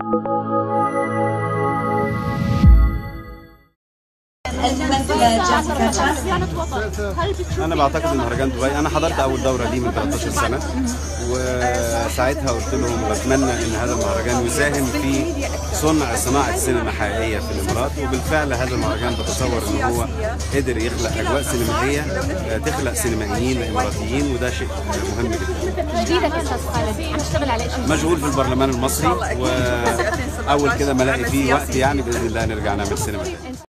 انا بعتقد ان مهرجان دبي انا حضرت اول دوره ليه من 13 سنه وساعتها قلت لهم بتمنى ان هذا المهرجان يساهم في صنع صناعه سينما حقيقيه في الامارات وبالفعل هذا المهرجان بتصور ان هو قدر يخلق اجواء سينمائيه آه، تخلق سينمائيين اماراتيين وده شيء آه، مهم جدا جديدك يا استاذ خالد عم تشتغل على شيء مشغول في البرلمان المصري واول كده ما الاقي فيه وقت يعني باذن الله نرجع نعمل سينما